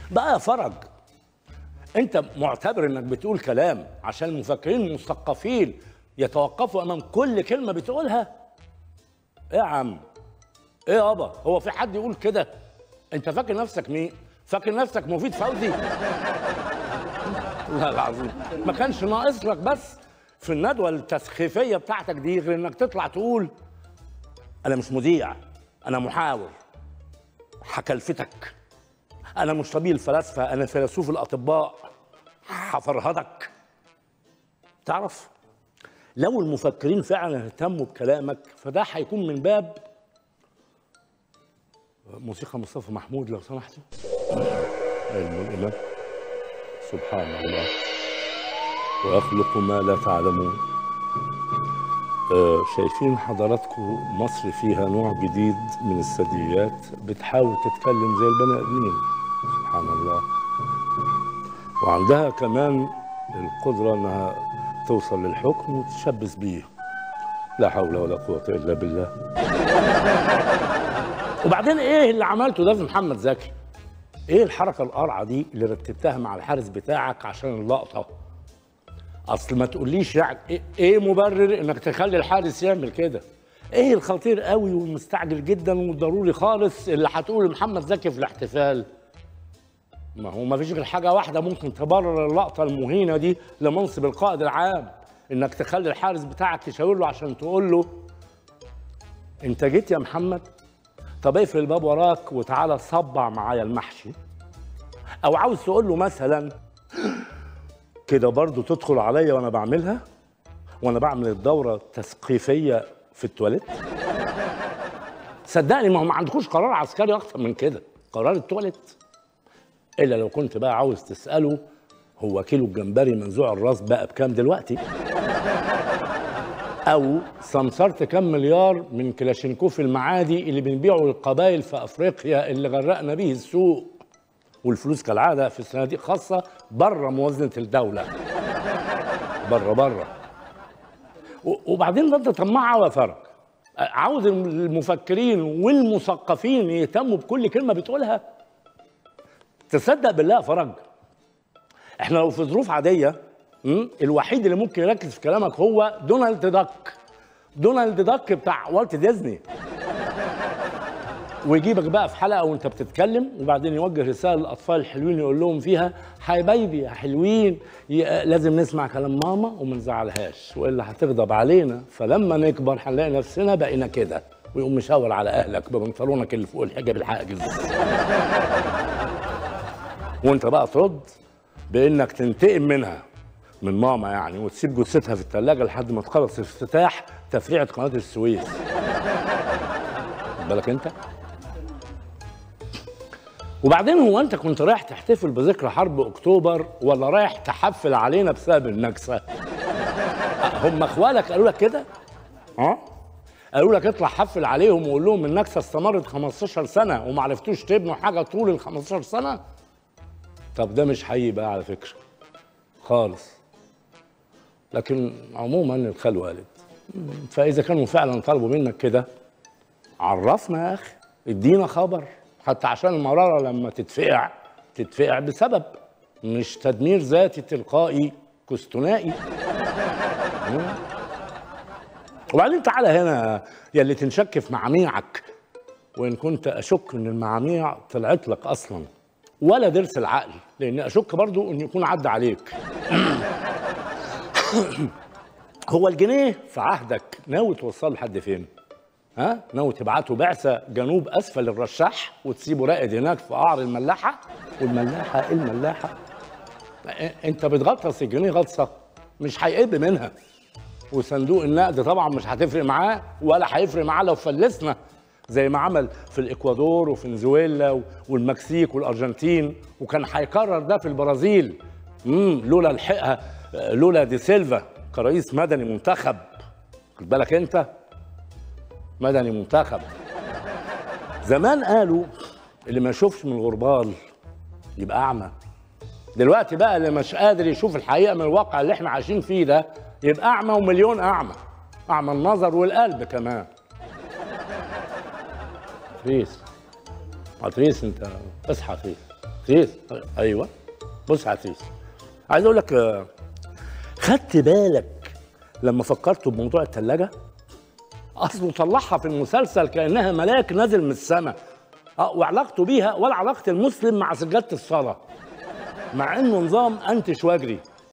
بقى يا فرج انت معتبر انك بتقول كلام عشان المفكرين المثقفين يتوقفوا امام كل كلمه بتقولها ايه يا عم ايه يابا هو في حد يقول كده انت فاكر نفسك مين فاكر نفسك مفيد فوزي لا العظيم ما كانش ناقص لك بس في الندوه التسخيفيه بتاعتك دي غير انك تطلع تقول انا مش مذيع انا محاور هكلفتك انا مش طبيب الفلاسفه انا فيلسوف الاطباء هفرهدك تعرف لو المفكرين فعلا اهتموا بكلامك فده هيكون من باب موسيقى مصطفى محمود لو سمحتوا علم الإمام سبحان الله ويخلق ما لا تعلمون آه، شايفين حضراتكم مصر فيها نوع جديد من الثدييات بتحاول تتكلم زي البني ادمين سبحان الله وعندها كمان القدره انها توصل للحكم وتشبث بيه لا حول ولا قوه الا بالله وبعدين ايه اللي عملته ده في محمد زكي ايه الحركه القرعه دي اللي رتبتها مع الحارس بتاعك عشان اللقطه اصل ما تقوليش يعني إيه- ايه مبرر انك تخلي الحارس يعمل كده ايه الخطير قوي والمستعجل جدا والضروري خالص اللي هتقول لمحمد زكي في الاحتفال ما هو ما فيش غير حاجه واحده ممكن تبرر اللقطه المهينه دي لمنصب القائد العام انك تخلي الحارس بتاعك يشاور له عشان تقول له انت جيت يا محمد طب اقفل الباب وراك وتعالى صبع معايا المحشي او عاوز تقول له مثلا كده برضو تدخل عليا وانا بعملها وانا بعمل الدوره التثقيفيه في التواليت صدقني ما هو ما عندكوش قرار عسكري اكتر من كده قرار التواليت الا لو كنت بقى عاوز تساله هو كيلو الجمبري منزوع الراس بقى بكام دلوقتي او سمسرت كام مليار من كلاشينكوف المعادي اللي بنبيعه للقبائل في افريقيا اللي غرقنا به السوق والفلوس كالعاده في صناديق خاصه بره موازنه الدوله بره بره و- وبعدين ده انت طماع يا فرج عاوز المفكرين والمثقفين يهتموا بكل كلمه بتقولها تصدق بالله يا فرج احنا لو في ظروف عاديه م? الوحيد اللي ممكن يركز في كلامك هو دونالد داك دونالد داك بتاع والت ديزني ويجيبك بقى في حلقه وانت بتتكلم وبعدين يوجه رساله للاطفال الحلوين يقول لهم فيها حبايبي يا حلوين ي- لازم نسمع كلام ماما وما نزعلهاش والا هتغضب علينا فلما نكبر هنلاقي نفسنا بقينا كده ويقوم مشاور على اهلك ببنطلونك اللي فوق الحجاب الحاجز وانت بقى ترد بانك تنتقم منها من ماما يعني وتسيب جثتها في الثلاجه لحد ما تخلص افتتاح تفريعه قناه السويس خد بالك انت وبعدين هو انت كنت رايح تحتفل بذكرى حرب اكتوبر ولا رايح تحفل علينا بسبب النكسه هم اخوالك قالوا لك كده ها قالوا لك اطلع حفل عليهم وقول لهم النكسه استمرت 15 سنه وما عرفتوش تبنوا حاجه طول ال 15 سنه طب ده مش حقيقي بقى على فكره خالص لكن عموما الخال والد فاذا كانوا فعلا طلبوا منك كده عرفنا يا اخي ادينا خبر حتى عشان المراره لما تتفقع تتفقع بسبب مش تدمير ذاتي تلقائي كستنائي مم. وبعدين تعالى هنا يا اللي تنشك في معاميعك وان كنت اشك ان المعاميع طلعت لك اصلا ولا درس العقل لان اشك برضو ان يكون عدى عليك هو الجنيه في عهدك ناوي توصله لحد فين ها ناوي تبعته بعثه جنوب اسفل الرشاح وتسيبه راقد هناك في قعر الملاحه والملاحه الملاحه انت بتغطس الجنيه غطسه مش هيقب منها وصندوق النقد طبعا مش هتفرق معاه ولا هيفرق معاه لو فلسنا زي ما عمل في الاكوادور وفي فنزويلا والمكسيك والارجنتين وكان هيكرر ده في البرازيل امم لولا الحقها لولا دي سيلفا كرئيس مدني منتخب خد بالك انت مدني منتخب زمان قالوا اللي ما يشوفش من الغربال يبقى اعمى دلوقتي بقى اللي مش قادر يشوف الحقيقه من الواقع اللي احنا عايشين فيه ده يبقى اعمى ومليون اعمى اعمى النظر والقلب كمان عفريس عفريس انت اصحى عفريس عزيز ايوه بص يا عزيز عايز اقول لك آه، خدت بالك لما فكرت بموضوع الثلاجه اصله طلعها في المسلسل كانها ملاك نازل من السماء اه وعلاقته بيها ولا علاقه المسلم مع سجاده الصلاه مع انه نظام انتي شواجري